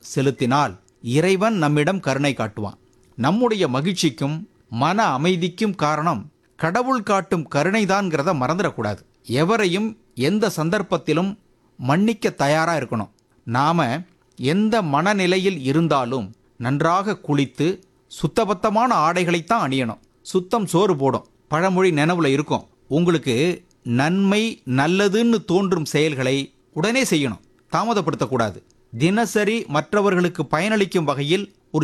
செலுத்தினால் இறைவன் நம்மிடம் கருணை காட்டுவான் நம்முடைய மகிழ்ச்சிக்கும் மன அமைதிக்கும் காரணம் கடவுள் காட்டும் கருணைதான்ங்கிறத மறந்துடக்கூடாது எவரையும் எந்த சந்தர்ப்பத்திலும் மன்னிக்க தயாரா இருக்கணும் நாம எந்த மனநிலையில் இருந்தாலும் நன்றாக குளித்து சுத்தபத்தமான ஆடைகளைத்தான் அணியணும் சுத்தம் சோறு போடும் பழமொழி நினைவுல இருக்கும் உங்களுக்கு நன்மை நல்லதுன்னு தோன்றும் செயல்களை உடனே செய்யணும் தாமதப்படுத்தக்கூடாது தினசரி மற்றவர்களுக்கு பயனளிக்கும் வகையில் ஒரு